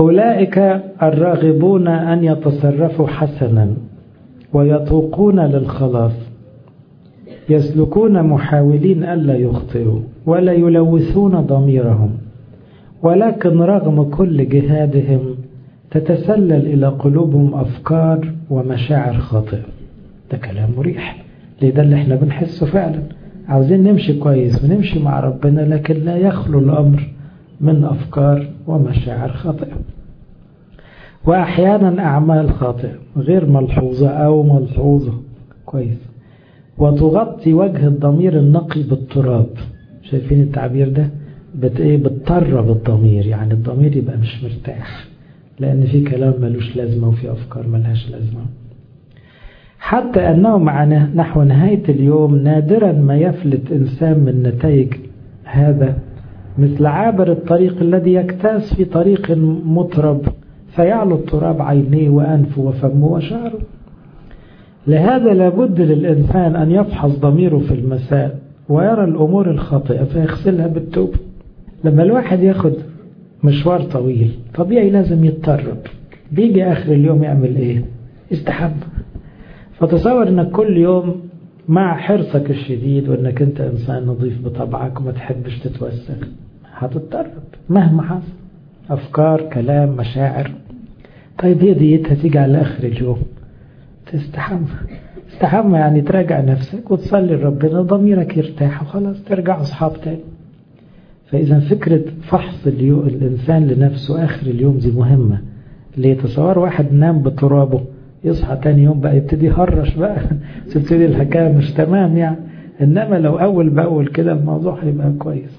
أولئك الراغبون أن يتصرفوا حسنا ويتوقون للخلاص يسلكون محاولين ألا يخطئوا ولا يلوثون ضميرهم ولكن رغم كل جهادهم تتسلل إلى قلوبهم أفكار ومشاعر خاطئة ده كلام مريح ليه ده اللي احنا بنحسه فعلا عاوزين نمشي كويس ونمشي مع ربنا لكن لا يخلو الأمر من أفكار ومشاعر خاطئة وأحيانا أعمال خاطئة غير ملحوظة أو ملحوظة كويس وتغطي وجه الضمير النقي بالتراب شايفين التعبير ده بت ايه بتطرب الضمير يعني الضمير يبقى مش مرتاح لأن في كلام ملوش لازمة وفي أفكار ملهاش لازمة حتى أنه مع نحو نهاية اليوم نادرا ما يفلت إنسان من نتائج هذا مثل عابر الطريق الذي يكتاس في طريق مطرب فيعلو التراب عينيه وأنفه وفمه وشعره لهذا لابد للإنسان أن يفحص ضميره في المساء ويرى الأمور الخاطئة فيغسلها بالتوبة لما الواحد ياخد مشوار طويل طبيعي لازم يتطرب بيجي آخر اليوم يعمل إيه يستحب فتصور أنك كل يوم مع حرصك الشديد وأنك أنت إنسان نظيف بطبعك وما تحبش تتوسخ هتتطرب مهما حصل أفكار كلام مشاعر طيب هي ديتها تيجي على آخر اليوم تستحمى استحمى يعني تراجع نفسك وتصلي لربنا ضميرك يرتاح وخلاص ترجع أصحاب تاني فإذا فكرة فحص اليوم الإنسان لنفسه آخر اليوم دي مهمة ليه تصور واحد نام بترابه يصحى تاني يوم بقى يبتدي يهرش بقى تبتدي الحكاية مش تمام يعني إنما لو أول بأول كده الموضوع هيبقى كويس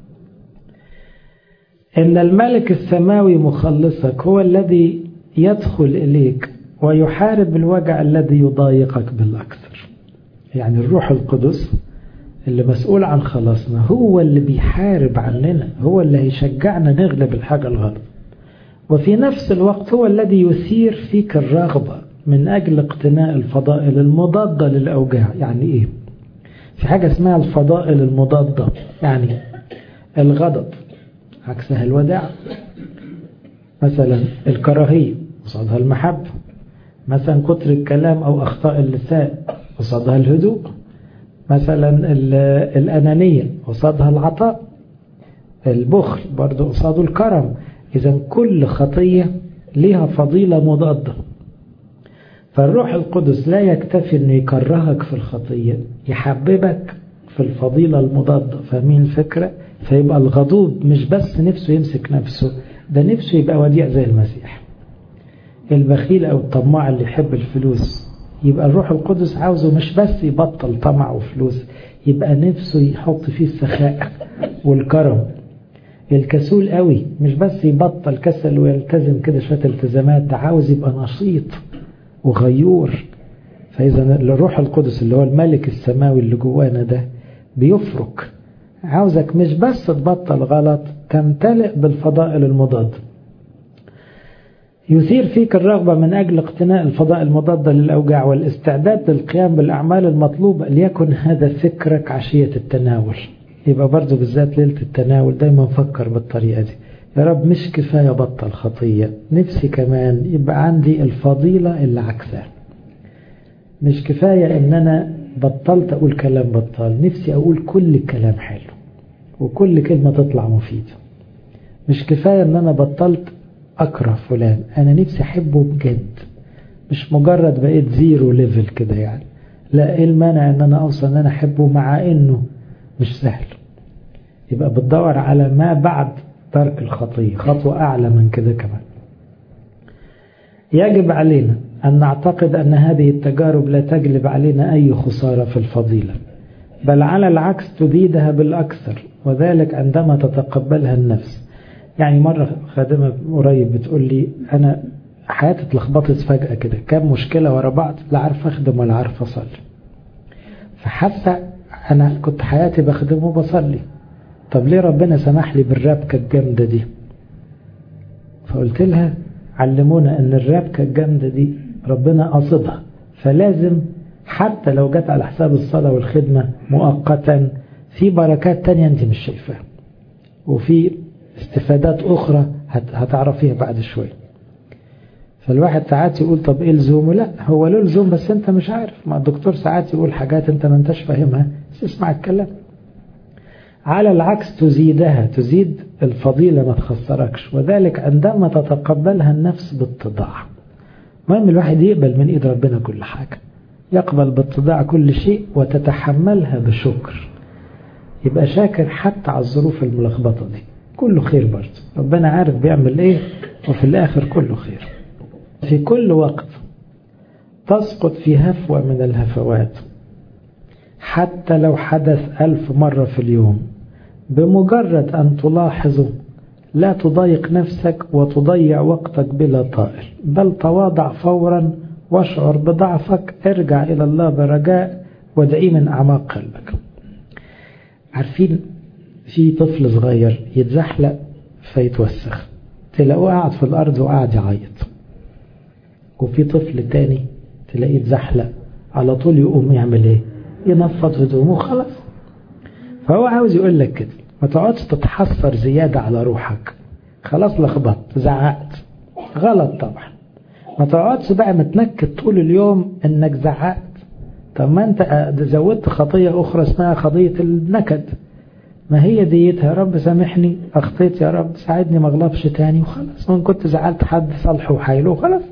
إن الملك السماوي مخلصك هو الذي يدخل إليك ويحارب الوجع الذي يضايقك بالأكثر يعني الروح القدس اللي مسؤول عن خلاصنا هو اللي بيحارب عننا هو اللي هيشجعنا نغلب الحاجة الغلط وفي نفس الوقت هو الذي يثير فيك الرغبة من أجل اقتناء الفضائل المضادة للأوجاع يعني إيه في حاجة اسمها الفضائل المضادة يعني الغضب عكسها الوداع مثلا الكراهية قصادها المحبة مثلا كتر الكلام أو أخطاء اللسان قصادها الهدوء مثلا الأنانية قصادها العطاء البخل برضو قصاده الكرم إذا كل خطية لها فضيلة مضادة فالروح القدس لا يكتفي أنه يكرهك في الخطية يحببك في الفضيلة المضادة فاهمين الفكرة فيبقى الغضوب مش بس نفسه يمسك نفسه ده نفسه يبقى وديع زي المسيح البخيل أو الطماع اللي يحب الفلوس يبقى الروح القدس عاوزه مش بس يبطل طمع وفلوس يبقى نفسه يحط فيه السخاء والكرم الكسول قوي مش بس يبطل كسل ويلتزم كده شوية التزامات ده عاوز يبقى نشيط وغيور فإذا الروح القدس اللي هو الملك السماوي اللي جوانا ده بيفرك عاوزك مش بس تبطل غلط تمتلئ بالفضائل المضاد يثير فيك الرغبة من أجل اقتناء الفضائل المضادة للأوجاع والاستعداد للقيام بالأعمال المطلوبة ليكن هذا فكرك عشية التناول يبقى برضو بالذات ليلة التناول دايما فكر بالطريقة دي يا رب مش كفاية بطل خطية نفسي كمان يبقى عندي الفضيلة اللي عكسها مش كفاية ان انا بطلت اقول كلام بطال نفسي اقول كل الكلام حلو وكل كلمة تطلع مفيدة مش كفاية ان انا بطلت اكره فلان انا نفسي احبه بجد مش مجرد بقيت زيرو ليفل كده يعني لا ايه المانع ان انا اوصل ان انا احبه مع انه مش سهل يبقى بتدور على ما بعد ترك الخطية خطوة أعلى من كده كمان يجب علينا أن نعتقد أن هذه التجارب لا تجلب علينا أي خسارة في الفضيلة بل على العكس تزيدها بالأكثر وذلك عندما تتقبلها النفس يعني مرة خادمة قريب بتقول لي أنا حياتي اتلخبطت فجأة كده كام مشكلة ورا بعض لا عارف أخدم ولا عارف أصلي فحتى أنا كنت حياتي بخدم وبصلي طب ليه ربنا سمح لي بالربكة الجامدة دي فقلت لها علمونا ان الربكة الجامدة دي ربنا قصدها فلازم حتى لو جت على حساب الصلاة والخدمة مؤقتا في بركات تانية انت مش شايفاها وفي استفادات اخرى هتعرفيها بعد شوية فالواحد ساعات يقول طب ايه لزومه لا هو له لزوم بس انت مش عارف ما الدكتور ساعات يقول حاجات انت ما انتش فاهمها بس اسمع الكلام على العكس تزيدها تزيد الفضيلة ما تخسركش وذلك عندما تتقبلها النفس باتضاع المهم الواحد يقبل من ايد ربنا كل حاجة يقبل باتضاع كل شيء وتتحملها بشكر يبقى شاكر حتى على الظروف الملخبطة دي كله خير برضه ربنا عارف بيعمل ايه وفي الاخر كله خير في كل وقت تسقط في هفوة من الهفوات حتى لو حدث ألف مرة في اليوم بمجرد أن تلاحظه لا تضايق نفسك وتضيع وقتك بلا طائل بل تواضع فورا واشعر بضعفك ارجع إلى الله برجاء وادعيه من أعماق قلبك عارفين في طفل صغير يتزحلق فيتوسخ تلاقوه قاعد في الأرض وقاعد يعيط وفي طفل تاني تلاقيه اتزحلق على طول يقوم يعمل ايه ينفض هدومه خلاص فهو عاوز يقول لك كده ما تقعدش تتحسر زيادة على روحك خلاص لخبطت زعقت غلط طبعا ما تقعدش بقى متنكد طول اليوم انك زعقت طب ما انت زودت خطية اخرى اسمها خطية النكد ما هي ديتها يا رب سامحني اخطيت يا رب ساعدني ما اغلطش تاني وخلاص وان كنت زعلت حد صالحه وحايله وخلاص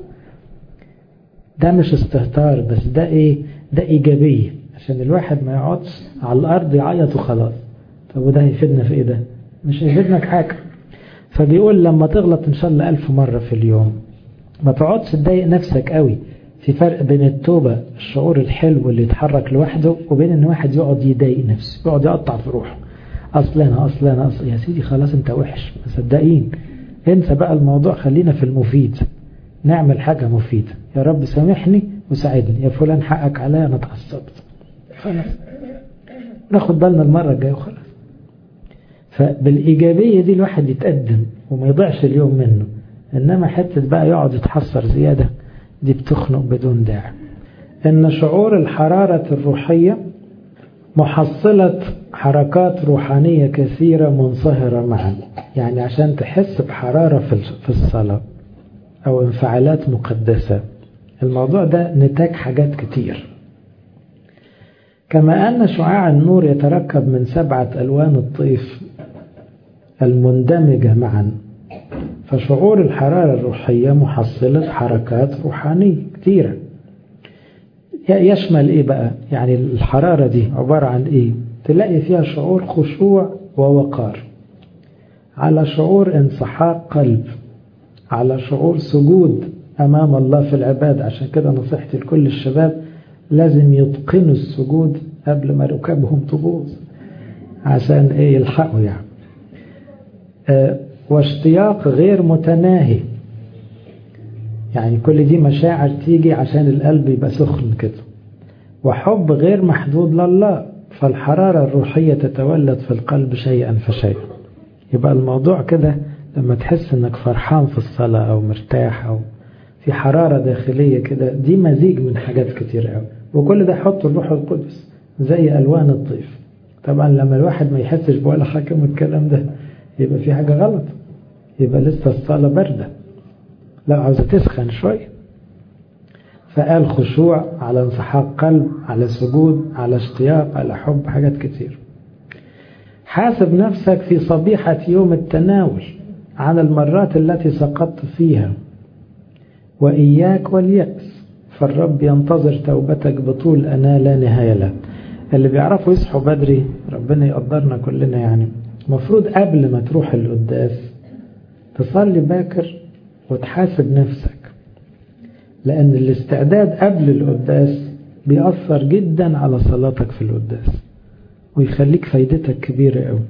ده مش استهتار بس ده ايه ده ايجابية عشان الواحد ما يقعدش على الارض يعيط وخلاص طب وده هيفيدنا في ايه ده مش هيفيدنا في حاجة فبيقول لما تغلط ان شاء الله ألف مرة في اليوم ما تقعدش تضايق نفسك قوي في فرق بين التوبة الشعور الحلو اللي يتحرك لوحده وبين ان واحد يقعد يضايق نفسه يقعد يقطع في روحه اصل انا اصل انا أصل يا سيدي خلاص انت وحش مصدقين انسى بقى الموضوع خلينا في المفيد نعمل حاجة مفيدة يا رب سامحني وساعدني يا فلان حقك عليا انا اتعصبت خلاص ناخد بالنا المرة الجاية وخلاص فبالإيجابية دي الواحد يتقدم وما يضيعش اليوم منه إنما حتة بقى يقعد يتحسر زيادة دي بتخنق بدون داعي إن شعور الحرارة الروحية محصلة حركات روحانية كثيرة منصهرة معا يعني عشان تحس بحرارة في الصلاة أو انفعالات مقدسة الموضوع ده نتاج حاجات كتير كما أن شعاع النور يتركب من سبعة ألوان الطيف المندمجة معا فشعور الحرارة الروحية محصلة حركات روحانية كثيرة يشمل إيه بقى يعني الحرارة دي عبارة عن إيه تلاقي فيها شعور خشوع ووقار على شعور انسحاق قلب على شعور سجود أمام الله في العباد عشان كده نصيحتي لكل الشباب لازم يتقنوا السجود قبل ما ركبهم تبوظ عشان ايه يلحقوا يعني اه واشتياق غير متناهي يعني كل دي مشاعر تيجي عشان القلب يبقى سخن كده وحب غير محدود لله فالحرارة الروحية تتولد في القلب شيئا فشيئا يبقى الموضوع كده لما تحس انك فرحان في الصلاة او مرتاح او في حرارة داخلية كده دي مزيج من حاجات كتير قوي وكل ده حط الروح القدس زي ألوان الطيف طبعا لما الواحد ما يحسش بولا حاجة من الكلام ده يبقى في حاجة غلط يبقى لسه الصلاة باردة لا عاوزة تسخن شوية فقال خشوع على انسحاق قلب على سجود على اشتياق على حب حاجات كتير حاسب نفسك في صبيحة يوم التناول عن المرات التي سقطت فيها وإياك واليأس فالرب ينتظر توبتك بطول أنا لا نهاية له اللي بيعرفوا يصحوا بدري ربنا يقدرنا كلنا يعني المفروض قبل ما تروح القداس تصلي باكر وتحاسب نفسك لأن الاستعداد قبل القداس بيأثر جدا على صلاتك في القداس ويخليك فايدتك كبيرة قوي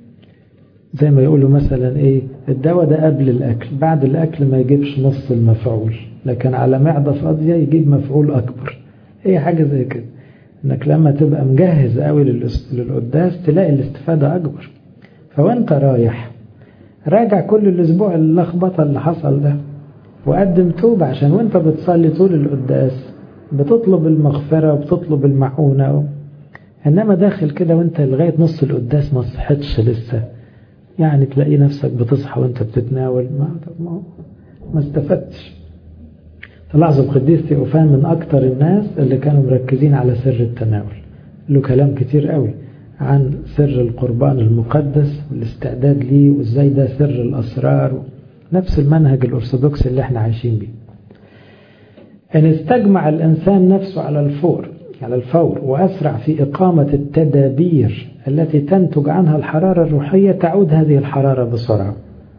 زي ما يقولوا مثلا ايه الدواء ده قبل الاكل بعد الاكل ما يجيبش نص المفعول لكن على معدة فاضية يجيب مفعول اكبر هي حاجة زي كده انك لما تبقى مجهز قوي للقداس تلاقي الاستفادة اكبر فوانت رايح راجع كل الاسبوع اللخبطة اللي حصل ده وقدم توبة عشان وانت بتصلي طول القداس بتطلب المغفرة وبتطلب المعونة و... انما داخل كده وانت لغاية نص القداس ما صحتش لسه يعني تلاقي نفسك بتصحى وانت بتتناول ما, ما, ما استفدتش تلاحظوا القديس تيوفان من أكتر الناس اللي كانوا مركزين على سر التناول له كلام كتير قوي عن سر القربان المقدس والاستعداد ليه وازاي ده سر الأسرار نفس المنهج الأرثوذكسي اللي احنا عايشين بيه إن استجمع الإنسان نفسه على الفور على الفور وأسرع في إقامة التدابير التي تنتج عنها الحرارة الروحية تعود هذه الحرارة بسرعة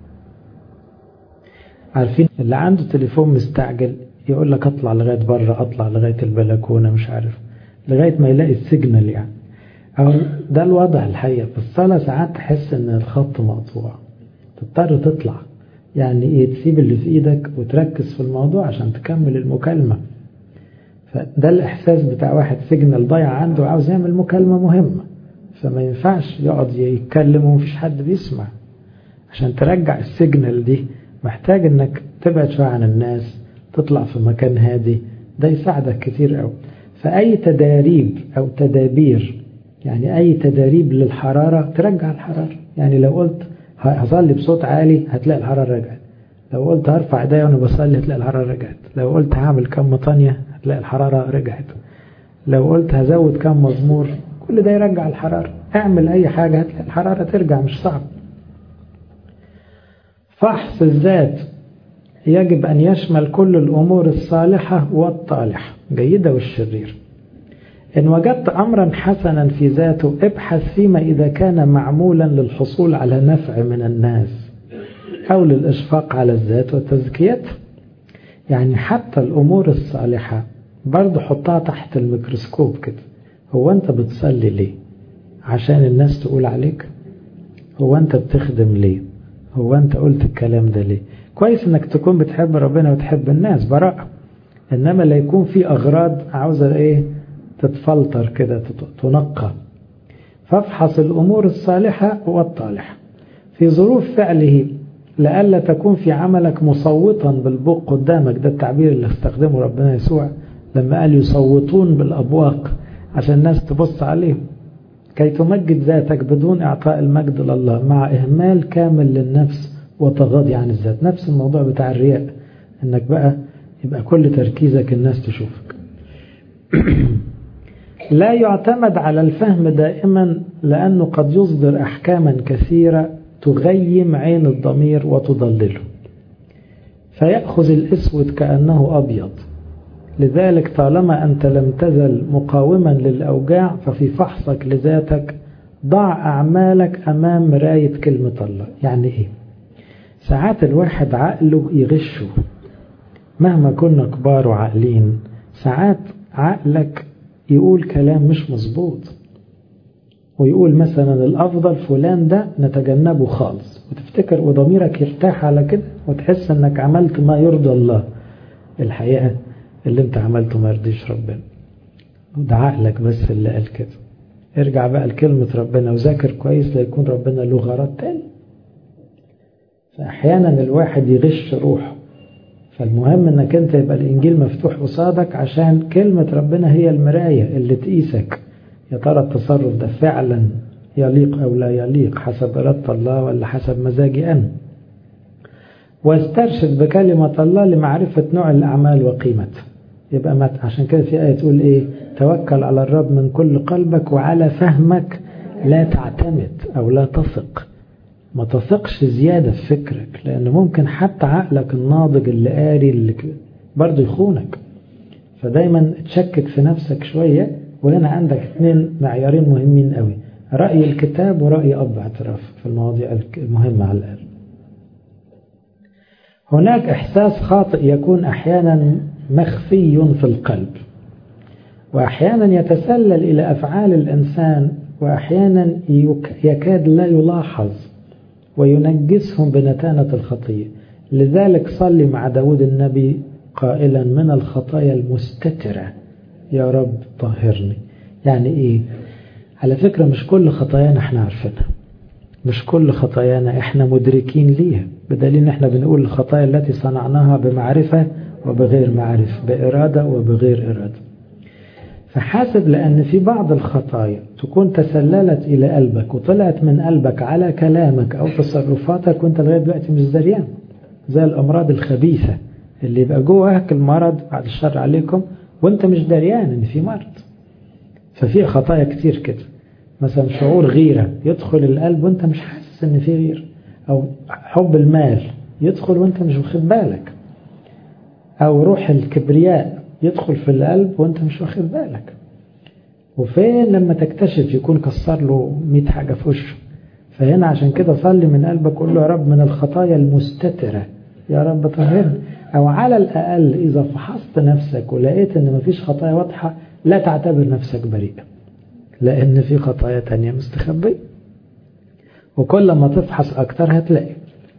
عارفين اللي عنده تليفون مستعجل يقول لك اطلع لغاية بره اطلع لغاية البلكونة مش عارف لغاية ما يلاقي السيجنال يعني أو ده الوضع الحقيقة في الصلاة ساعات تحس ان الخط مقطوع تضطر تطلع يعني ايه تسيب اللي في ايدك وتركز في الموضوع عشان تكمل المكالمة فده الاحساس بتاع واحد سيجنال ضايع عنده وعاوز يعمل مكالمة مهمة فما ينفعش يقعد يتكلم ومفيش حد بيسمع عشان ترجع السيجنال دي محتاج انك تبعد شوية عن الناس تطلع في مكان هادي ده يساعدك كتير قوي فأي تداريب أو تدابير يعني أي تداريب للحرارة ترجع الحرارة يعني لو قلت هصلي بصوت عالي هتلاقي الحرارة رجعت لو قلت هرفع ايديا وانا بصلي هتلاقي الحرارة رجعت لو قلت هعمل كم مطانية هتلاقي الحرارة رجعت لو قلت هزود كم مزمور كل ده يرجع الحرارة اعمل اي حاجة هتلاقي الحرارة ترجع مش صعب فحص الذات يجب أن يشمل كل الأمور الصالحة والطالحة جيدة والشرير إن وجدت أمرا حسنا في ذاته ابحث فيما إذا كان معمولا للحصول على نفع من الناس أو للإشفاق على الذات وتزكيتها يعني حتى الأمور الصالحة برضه حطها تحت الميكروسكوب كده هو أنت بتصلي ليه عشان الناس تقول عليك هو أنت بتخدم ليه هو أنت قلت الكلام ده ليه كويس انك تكون بتحب ربنا وتحب الناس براءة انما لا يكون في اغراض عاوزة ايه تتفلتر كده تنقى فافحص الامور الصالحة والطالحة في ظروف فعله لئلا تكون في عملك مصوتا بالبوق قدامك ده التعبير اللي استخدمه ربنا يسوع لما قال يصوتون بالابواق عشان الناس تبص عليهم كي تمجد ذاتك بدون اعطاء المجد لله مع اهمال كامل للنفس وتغاضي عن الذات نفس الموضوع بتاع الرياء انك بقى يبقى كل تركيزك الناس تشوفك لا يعتمد على الفهم دائما لأنه قد يصدر أحكاما كثيرة تغيم عين الضمير وتضلله فيأخذ الأسود كأنه أبيض لذلك طالما أنت لم تزل مقاوما للأوجاع ففي فحصك لذاتك ضع أعمالك أمام مراية كلمة الله يعني إيه ساعات الواحد عقله يغشه مهما كنا كبار وعاقلين ساعات عقلك يقول كلام مش مظبوط ويقول مثلا الأفضل فلان ده نتجنبه خالص وتفتكر وضميرك يرتاح على كده وتحس انك عملت ما يرضى الله الحقيقة اللي انت عملته ما يرضيش ربنا وده عقلك بس اللي قال كده ارجع بقى لكلمة ربنا وذاكر كويس ليكون ربنا له غرض تاني فأحيانا الواحد يغش روحه فالمهم انك انت يبقى الانجيل مفتوح قصادك عشان كلمة ربنا هي المراية اللي تقيسك يا ترى التصرف ده فعلا يليق او لا يليق حسب إرادة الله ولا حسب مزاجي انا واسترشد بكلمة الله لمعرفة نوع الأعمال وقيمتها يبقى مت عشان كده في آية تقول إيه توكل على الرب من كل قلبك وعلى فهمك لا تعتمد أو لا تثق ما تثقش زيادة في فكرك لأن ممكن حتى عقلك الناضج اللي قاري اللي برضه يخونك فدايما تشكك في نفسك شوية وهنا عندك اثنين معيارين مهمين قوي رأي الكتاب ورأي أب اعتراف في المواضيع المهمة على الأقل هناك إحساس خاطئ يكون أحيانا مخفي في القلب وأحيانا يتسلل إلى أفعال الإنسان وأحيانا يكاد لا يلاحظ وينجسهم بنتانة الخطية لذلك صلي مع داود النبي قائلا من الخطايا المستترة يا رب طهرني يعني إيه على فكرة مش كل خطايانا احنا عارفينها مش كل خطايانا احنا مدركين ليها بدليل ان احنا بنقول الخطايا التي صنعناها بمعرفة وبغير معرفة بإرادة وبغير إرادة فحاسب لأن في بعض الخطايا تكون تسللت إلى قلبك وطلعت من قلبك على كلامك أو تصرفاتك وانت لغاية دلوقتي مش دريان زي الأمراض الخبيثة اللي يبقى جواك المرض بعد الشر عليكم وانت مش دريان ان في مرض ففي خطايا كتير كده مثلا شعور غيرة يدخل القلب وانت مش حاسس ان في غيرة او حب المال يدخل وانت مش واخد بالك او روح الكبرياء يدخل في القلب وانت مش واخد بالك وفين لما تكتشف يكون كسر له 100 حاجة في وشه فهنا عشان كده صلي من قلبك قول له يا رب من الخطايا المستترة يا رب طهرني او على الاقل اذا فحصت نفسك ولقيت ان مفيش خطايا واضحة لا تعتبر نفسك بريء لان في خطايا تانية مستخبية وكل ما تفحص اكتر هتلاقي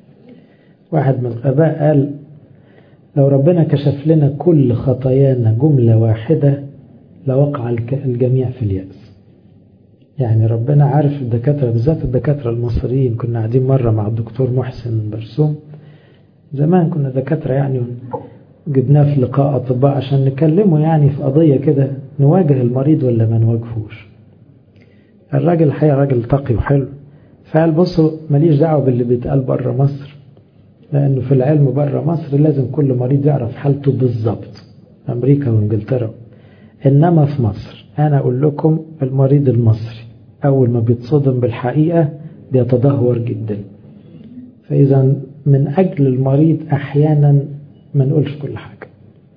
واحد من الاباء قال لو ربنا كشف لنا كل خطايانا جملة واحدة لوقع الجميع في اليأس يعني ربنا عارف الدكاترة بالذات الدكاترة المصريين كنا قاعدين مرة مع الدكتور محسن برسوم زمان كنا دكاترة يعني جبناه في لقاء أطباء عشان نكلمه يعني في قضية كده نواجه المريض ولا ما نواجهوش الراجل الحقيقة راجل تقي وحلو فقال بصوا ماليش دعوة باللي بيتقال بره مصر لأنه في العلم بره مصر لازم كل مريض يعرف حالته بالظبط أمريكا وإنجلترا إنما في مصر أنا أقول لكم المريض المصري أول ما بيتصدم بالحقيقة بيتدهور جدا فإذا من أجل المريض أحيانا ما نقولش كل حاجة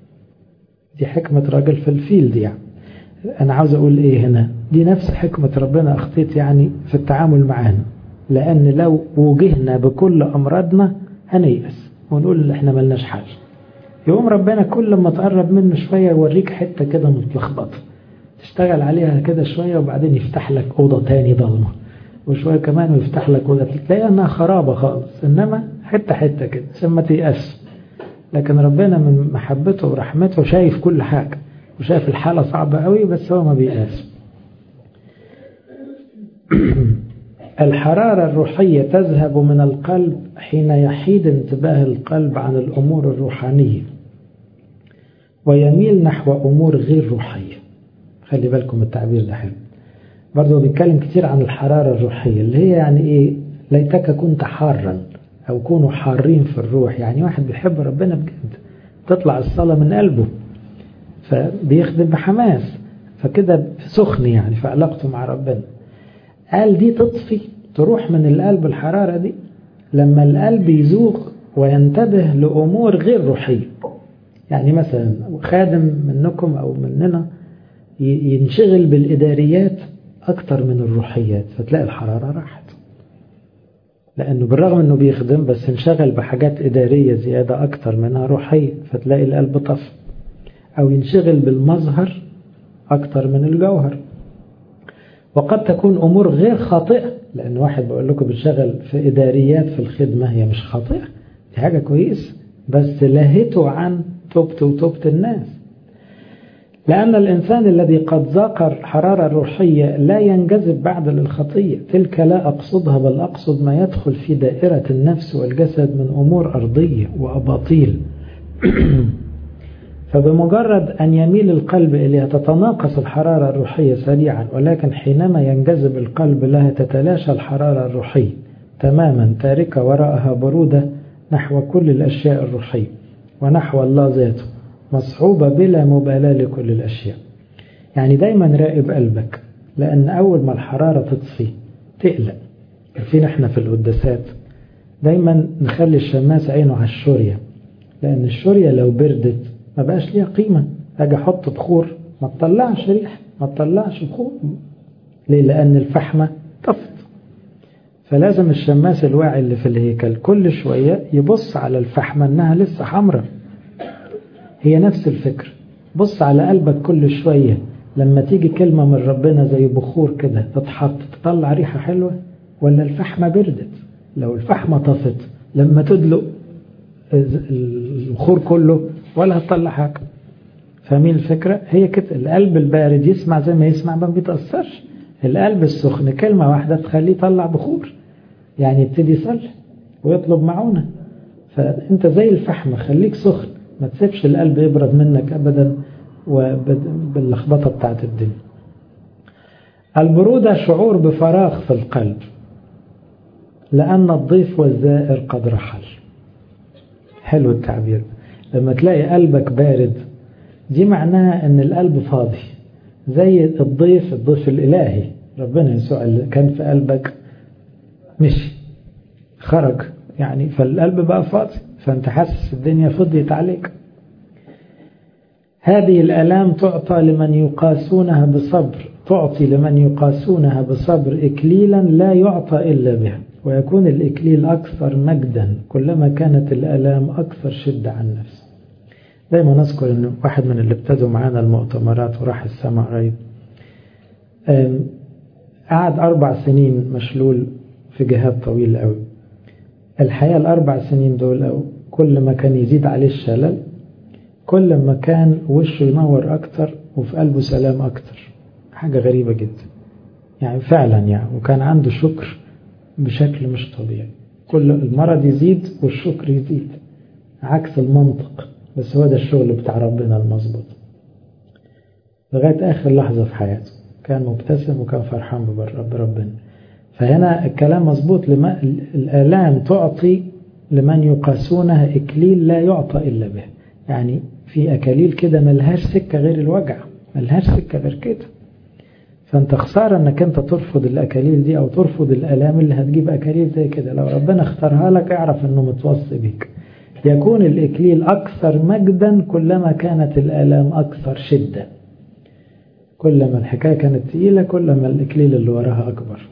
دي حكمة راجل في الفيلد يعني أنا عاوز أقول إيه هنا دي نفس حكمة ربنا أخطيت يعني في التعامل معانا لأن لو وجهنا بكل أمراضنا هنيأس ونقول إحنا ملناش حل يقوم ربنا كل ما تقرب منه شوية يوريك حتة كده متلخبطة تشتغل عليها كده شوية وبعدين يفتح لك أوضة تاني ضلمة وشوية كمان ويفتح لك أوضة تلاقي إنها خرابة خالص إنما حتة حتة كده عشان ما تيأس لكن ربنا من محبته ورحمته شايف كل حاجة وشايف الحالة صعبة قوي بس هو ما بيقاس الحرارة الروحية تذهب من القلب حين يحيد انتباه القلب عن الأمور الروحانية ويميل نحو أمور غير روحية خلي بالكم التعبير ده حلو برضه بيتكلم كتير عن الحرارة الروحية اللي هي يعني إيه ليتك كنت حارا أو كونوا حارين في الروح يعني واحد بيحب ربنا بجد تطلع الصلاة من قلبه فبيخدم بحماس فكده سخن يعني في علاقته مع ربنا قال دي تطفي تروح من القلب الحرارة دي لما القلب يزوغ وينتبه لأمور غير روحية يعني مثلا خادم منكم أو مننا ينشغل بالإداريات أكتر من الروحيات فتلاقي الحرارة راحت لأنه بالرغم أنه بيخدم بس انشغل بحاجات إدارية زيادة أكتر منها روحية فتلاقي القلب طف أو ينشغل بالمظهر أكتر من الجوهر وقد تكون أمور غير خاطئة لأن واحد بقول لكم بيشتغل في إداريات في الخدمة هي مش خاطئة دي حاجة كويس بس لهته عن توبة وتوبة الناس لأن الإنسان الذي قد ذاق الحرارة الروحية لا ينجذب بعد للخطية تلك لا أقصدها بل أقصد ما يدخل في دائرة النفس والجسد من أمور أرضية وأباطيل فبمجرد أن يميل القلب إليها تتناقص الحرارة الروحية سريعا ولكن حينما ينجذب القلب لها تتلاشى الحرارة الروحية تماما تاركة وراءها برودة نحو كل الأشياء الروحية ونحو الله ذاته مصحوبة بلا مبالاة لكل الأشياء يعني دايما راقب قلبك لأن أول ما الحرارة تطفي تقلق فين احنا في القداسات دايما نخلي الشماس عينه على الشورية لأن الشورية لو بردت ما بقاش ليها قيمة أجي أحط بخور ما تطلعش ريح ما تطلعش بخور ليه لأن الفحمة طفت فلازم الشماس الواعي اللي في الهيكل كل شوية يبص على الفحمة إنها لسه حمراء هي نفس الفكر بص على قلبك كل شوية لما تيجي كلمة من ربنا زي بخور كده تتحط تطلع ريحة حلوة ولا الفحمة بردت لو الفحمة طفت لما تدلق البخور كله ولا هتطلع حاجة فاهمين الفكرة هي كده القلب البارد يسمع زي ما يسمع ما بيتأثرش القلب السخن كلمة واحدة تخليه يطلع بخور يعني يبتدي يصلي ويطلب معونة فانت زي الفحمة خليك سخن ما تسيبش القلب يبرد منك ابدا وباللخبطة بتاعت الدنيا البرودة شعور بفراغ في القلب لأن الضيف والزائر قد رحل حلو التعبير لما تلاقي قلبك بارد دي معناها ان القلب فاضي زي الضيف الضيف الإلهي ربنا يسوع اللي كان في قلبك مشي خرج يعني فالقلب بقى فاضي فانت حاسس الدنيا فضيت عليك هذه الآلام تعطى لمن يقاسونها بصبر تعطي لمن يقاسونها بصبر إكليلا لا يعطى إلا بها ويكون الإكليل أكثر مجدا كلما كانت الآلام أكثر شدة عن نفسه دايما نذكر أن واحد من اللي ابتدوا معانا المؤتمرات وراح السماء قريب قعد أربع سنين مشلول في جهاد طويل قوي الحقيقة الأربع سنين دول أو كل ما كان يزيد عليه الشلل كل ما كان وشه ينور أكتر وفي قلبه سلام أكتر حاجة غريبة جدا يعني فعلا يعني وكان عنده شكر بشكل مش طبيعي كل المرض يزيد والشكر يزيد عكس المنطق بس هو ده الشغل بتاع ربنا المظبوط لغاية آخر لحظة في حياته كان مبتسم وكان فرحان برب ربنا فهنا الكلام مظبوط لما الآلام تعطي لمن يقاسونها إكليل لا يعطى إلا به يعني في أكاليل كده ملهاش سكة غير الوجع ملهاش سكة غير كده فانت خسارة انك انت ترفض الاكاليل دي او ترفض الالام اللي هتجيب اكاليل زي كده لو ربنا اختارها لك اعرف انه متوصي بيك يكون الاكليل اكثر مجدا كلما كانت الالام اكثر شدة كلما الحكاية كانت تقيلة كلما الاكليل اللي وراها اكبر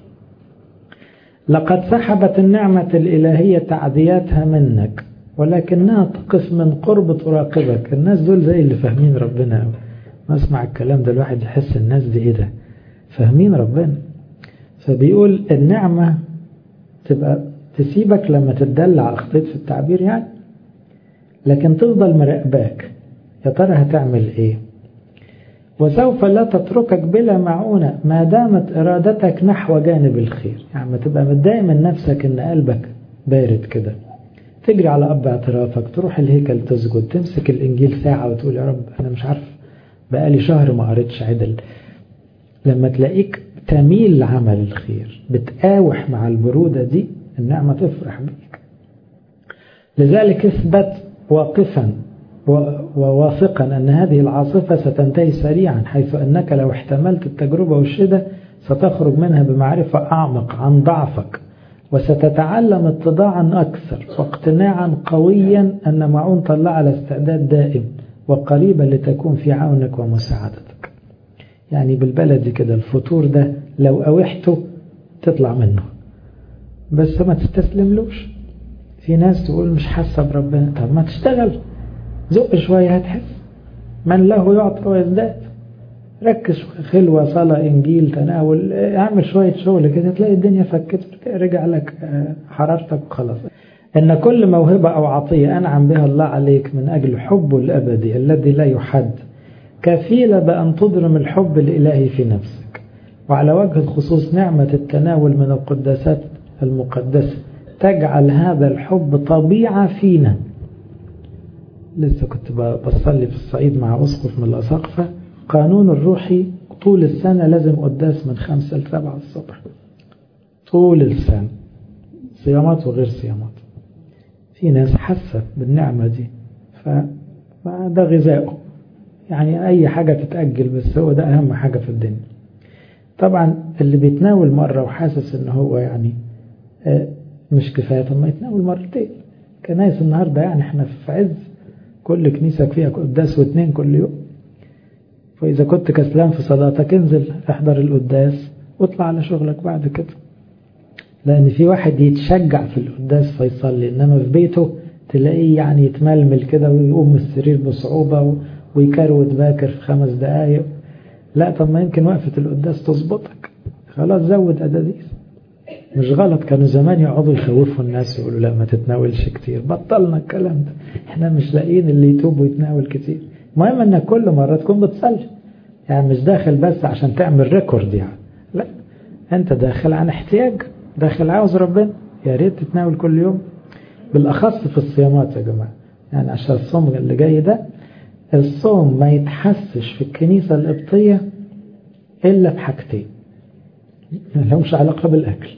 لقد سحبت النعمة الالهية تعدياتها منك ولكنها تقف من قرب تراقبك الناس دول زي اللي فاهمين ربنا ما اسمع الكلام ده الواحد يحس الناس دي ايه ده فاهمين ربنا فبيقول النعمة تبقى تسيبك لما تدلع أخطيت في التعبير يعني لكن تفضل مراقباك يا ترى هتعمل ايه وسوف لا تتركك بلا معونة ما دامت إرادتك نحو جانب الخير يعني ما تبقى متضايق من نفسك إن قلبك بارد كده تجري على أب اعترافك تروح الهيكل تسجد تمسك الإنجيل ساعة وتقول يا رب أنا مش عارف بقالي شهر ما قريتش عدل لما تلاقيك تميل لعمل الخير بتقاوح مع البرودة دي النعمة تفرح بيك لذلك اثبت واقفا وواثقا أن هذه العاصفة ستنتهي سريعا حيث أنك لو احتملت التجربة والشدة ستخرج منها بمعرفة أعمق عن ضعفك وستتعلم اتضاعا أكثر واقتناعا قويا أن معونة الله على استعداد دائم وقريبا لتكون في عونك ومساعدتك يعني بالبلدي كده الفطور ده لو أوحته تطلع منه بس ما تستسلملوش في ناس تقول مش حاسة بربنا طب ما تشتغل زق شوية هتحس من له يعطى ويزداد ركز خلوة صلاة إنجيل تناول اعمل شوية شغل كده تلاقي الدنيا فكت رجع لك حرارتك وخلاص إن كل موهبة أو عطية أنعم بها الله عليك من أجل حبه الأبدي الذي لا يحد كفيلة بأن تضرم الحب الإلهي في نفسك وعلى وجه الخصوص نعمة التناول من القداسات المقدسة تجعل هذا الحب طبيعة فينا لسه كنت بصلي في الصعيد مع أسقف من الأساقفة قانون الروحي طول السنة لازم قداس من خمسة لسبعة الصبح طول السنة صيامات وغير صيامات في ناس حاسة بالنعمة دي فده غذائه يعني أي حاجة تتأجل بس هو ده أهم حاجة في الدنيا طبعا اللي بيتناول مرة وحاسس ان هو يعني مش كفاية طب ما يتناول مرتين كنايس النهاردة يعني احنا في عز كل كنيسة فيها قداس واثنين كل يوم فإذا كنت كسلان في صلاتك انزل احضر القداس واطلع على شغلك بعد كده لأن في واحد يتشجع في القداس فيصلي إنما في بيته تلاقيه يعني يتململ كده ويقوم من السرير بصعوبة ويكروت باكر في خمس دقايق لا طب ما يمكن وقفة القداس تظبطك خلاص زود أداديس مش غلط كانوا زمان يقعدوا يخوفوا الناس يقولوا لا ما تتناولش كتير بطلنا الكلام ده احنا مش لاقيين اللي يتوب ويتناول كتير المهم انك كل مرة تكون بتصلي يعني مش داخل بس عشان تعمل ريكورد يعني لا انت داخل عن احتياج داخل عاوز ربنا يا ريت تتناول كل يوم بالاخص في الصيامات يا جماعة يعني عشان الصوم اللي جاي ده الصوم ما يتحسش في الكنيسة القبطية إلا بحاجتين لهمش علاقة بالأكل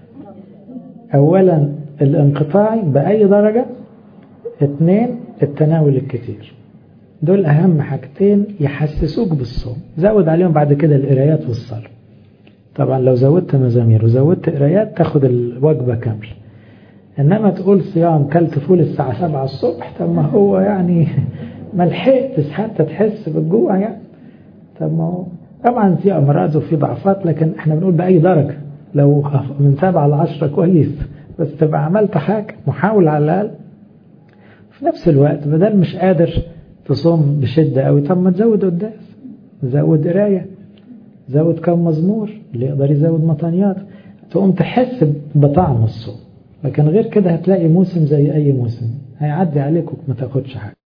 أولا الانقطاعي بأي درجة اثنين التناول الكتير دول أهم حاجتين يحسسوك بالصوم زود عليهم بعد كده القرايات والصلاة طبعا لو زودت مزامير وزودت قرايات تاخد الوجبة كاملة إنما تقول صيام كلت فول الساعة 7 الصبح طب ما هو يعني ما لحقتش حتى تحس بالجوع يعني طب ما هو طبعا في أمراض وفي ضعفات لكن احنا بنقول بأي درجة لو من 7 ل 10 كويس بس تبقى عملت حاجة محاول على الأقل في نفس الوقت بدل مش قادر تصوم بشدة قوي طب ما تزود قداس زود قراية زود كم مزمور اللي يقدر يزود مطانيات تقوم تحس بطعم الصوم لكن غير كده هتلاقي موسم زي أي موسم هيعدي عليك وما تاخدش حاجة